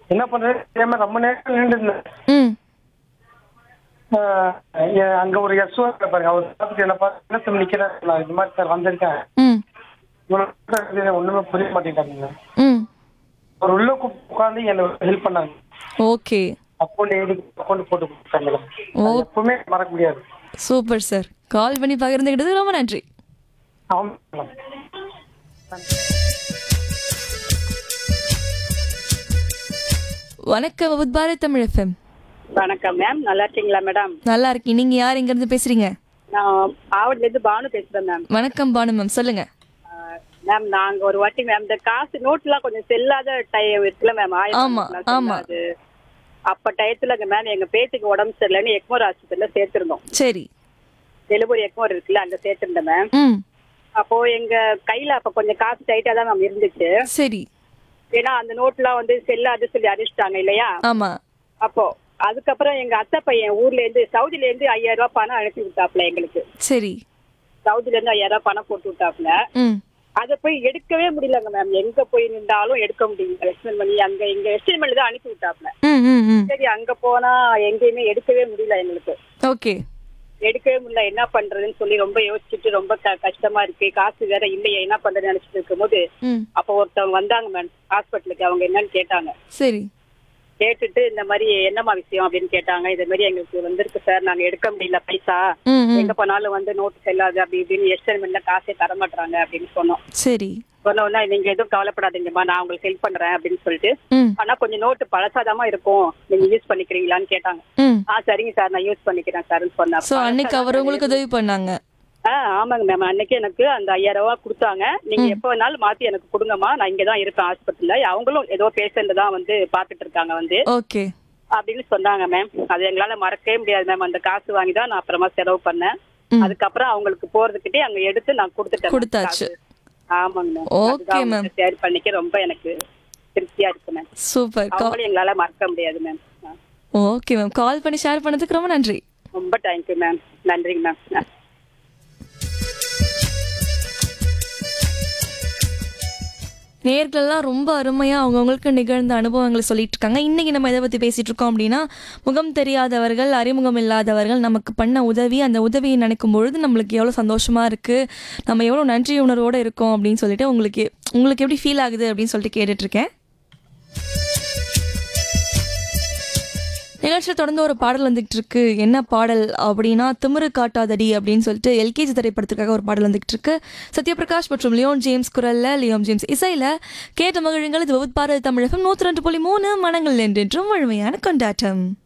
என்ன பண்றது தெரியாம ரொம்ப நேரம் நின்று இருந்தேன் ம் ஆஹ் எ- அங்க ஒரு எஸ்ஓ பாருங்க அவர் பார்த்துட்டு என்ன பார்த்து என்ன தம்பி நிக்கிறேன் நான் இது மாதிரி சார் வந்திருக்கேன் ம் இவ்வளவு ஒண்ணுமே புரிய மாட்டேங்கிறாங்க ம் அவர் உள்ள உட்காந்து எனக்கு ஹெல்ப் பண்ணாங்க ஓகே அக்கௌண்ட் எழுதி அக்கௌண்ட் போட்டு கொடுத்தாங்க மேடம் ஓ. அது எப்பவுமே மறக்க முடியாது சூப்பர் சார் கால் பண்ணி பகிர்ந்துக்கிட்டது ரொம்ப நன்றி ஆமாம் மேடம் வணக்கம் வித் பாரத் தமிழ் எஃப்எம் வணக்கம் மேம் நல்லா இருக்கீங்களா மேடம் நல்லா இருக்கீங்க நீங்க யார் எங்க இருந்து பேசுறீங்க நான் ஆவடில இருந்து பானு பேசுறேன் மேம் வணக்கம் பானு மேம் சொல்லுங்க ஆஹ் மேம் நாங்க ஒரு வாட்டி மேம் இந்த காசு நோட்லாம் கொஞ்சம் செல்லாத டைம் இருக்குல்ல மேம் ஆயிரம் ஆமா, நோட்டுலாம் ஆமா. செல்லாது. அப்ப டயத்துலங்க மேம் எங்க பேத்திக்கு உடம்பு சரியில்லைன்னு எக்மோர் ஆஸ்பத்திரியில சேர்த்திருந்தோம் சரி டெலிவரி எக்மோர் இருக்குல்ல அங்க சேர்த்திருந்தேன் மேம் ம் அப்போ எங்க கையில அப்ப கொஞ்சம் காசு டைட்டா தான் மேம் இருந்துச்சு சரி ஏன்னா அந்த நோட்லாம் வந்து செல்லாது சொல்லி அடிச்சிட்டாங்க இல்லையா ஆமா அப்போ அதுக்கப்புறம் எங்க அத்தை பையன் ஊர்ல இருந்து சவுதில இருந்து ஐயாயிரம் ரூபாய் பணம் அனுப்பி விட்டாப்ல எங்களுக்கு சரி சவுதில இருந்து ஐயாயிரம் ரூபாய் பணம் போட்டு விட்டாப்ல ம் அதை போய் எடுக்கவே முடியலங்க மேம் எங்க போய் நின்றாலும் எடுக்க முடியல எக்ஸ்பிளைன் பண்ணி அங்க எங்க எஸ்டிமேட் தான் அனுப்பி விட்டாப்ல ம் ம் ம் சரி அங்க போனா எங்கேயுமே எடுக்கவே முடியல எங்களுக்கு ஓகே எடுக்கவே முடியல என்ன பண்றதுன்னு சொல்லி ரொம்ப யோசிச்சுட்டு ரொம்ப க- கஷ்டமா இருக்கு காசு வேற இல்லையே என்ன பண்றதுன்னு நினைச்சிட்டு இருக்கும்போது ம் அப்போ ஒருத்தவங்க வந்தாங்க மேம் ஹாஸ்பிட்டலுக்கு அவங்க என்னன்னு கேட்டாங்க சரி கேட்டுட்டு இந்த மாதிரி என்னம்மா விஷயம் அப்படின்னு கேட்டாங்க இந்த மாதிரி எங்களுக்கு வந்திருக்கு சார் நாங்க எடுக்க முடியல பைசா ம் ம் எங்க போனாலும் வந்து நோட்டு செல்லாது அப்படி இப்படின்னு எஸ்டிமேட்ல காசே தர மாட்டாங்க அப்படின்னு சொன்னோம் சரி சொன்ன உடனே நீங்க எதுவும் கவலைப்படாதீங்கம்மா நான் உங்களுக்கு ஹெல்ப் பண்றேன் அப்படின்னு சொல்லிட்டு ம் ஆனா கொஞ்சம் நோட்டு பழசாதாமா இருக்கும் நீங்க யூஸ் பண்ணிக்கிறீங்களான்னு கேட்டாங்க ம் ஆ சரிங்க சார் நான் யூஸ் பண்ணிக்கிறேன் சார்னு சொன்னேன் ஸோ அன்னைக்கு அவர் உங்களுக்கு உதவி பண்ணாங்க ஆ ஆமாங்க மேம் அன்னைக்கு எனக்கு அந்த ஐயாயிரம் ரூபாய் கொடுத்தாங்க நீங்க எப்போ வேணாலும் மாத்தி எனக்கு கொடுங்கம்மா நான் இங்க தான் இருப்பேன் ஹாஸ்பிட்டல்ல அவங்களும் ஏதோ பேஷண்ட் தான் வந்து பாத்துட்டு இருக்காங்க வந்து ஓகே அப்படின்னு சொன்னாங்க மேம் அது எங்களால மறக்கவே முடியாது மேம் அந்த காசு வாங்கி தான் நான் அப்புறமா செலவு பண்ணேன் ம். அதுக்கப்புறம் அவங்களுக்கு போறதுக்கிட்டே அங்க எடுத்து நான் கொடுத்துட்டேன் ma'am கொடுத்தாச்சு. காசு. ஆமாங்க மேம் Okay, ma'am. ஷேர் பண்ணிக்க ரொம்ப எனக்கு திருப்தியா இருக்கு மேம் சூப்பர் கா அவங்களும் எங்களால மறக்க முடியாது மேம் ஓகே மேம் கால் பண்ணி ஷேர் பண்ணதுக்கு ரொம்ப நன்றி ரொம்ப தேங்க்யூ மேம் நன்றிங்க மேம் நேர்கள்லாம் ரொம்ப அருமையாக அவங்கவுங்களுக்கு நிகழ்ந்த அனுபவங்களை சொல்லிட்டு இருக்காங்க இன்றைக்கி நம்ம எதை பற்றி பேசிகிட்டு இருக்கோம் அப்படின்னா முகம் தெரியாதவர்கள் அறிமுகம் இல்லாதவர்கள் நமக்கு பண்ண உதவி அந்த உதவியை நினைக்கும் பொழுது நம்மளுக்கு எவ்வளோ சந்தோஷமாக இருக்குது நம்ம எவ்வளோ நன்றி உணர்வோடு இருக்கோம் அப்படின்னு சொல்லிட்டு உங்களுக்கு உங்களுக்கு எப்படி ஃபீல் ஆகுது அப்படின்னு சொல்லிட்டு கேட்டுட்ருக்கேன் நிகழ்ச்சியில் தொடர்ந்து ஒரு பாடல் வந்துகிட்டு இருக்கு என்ன பாடல் அப்படின்னா திமிரு காட்டாதடி அப்படின்னு சொல்லிட்டு எல்கேஜி திரைப்படத்துக்காக ஒரு பாடல் வந்துகிட்டு இருக்கு சத்யபிரகாஷ் மற்றும் லியோன் ஜேம்ஸ் குரல்ல லியோன் ஜேம்ஸ் இசையில கேட்ட மகிழுங்கள் இது வகுப்பாறு தமிழகம் நூற்றி ரெண்டு புள்ளி மூணு மனங்கள் என்றென்றும் முழுமையான கொண்டாட்டம்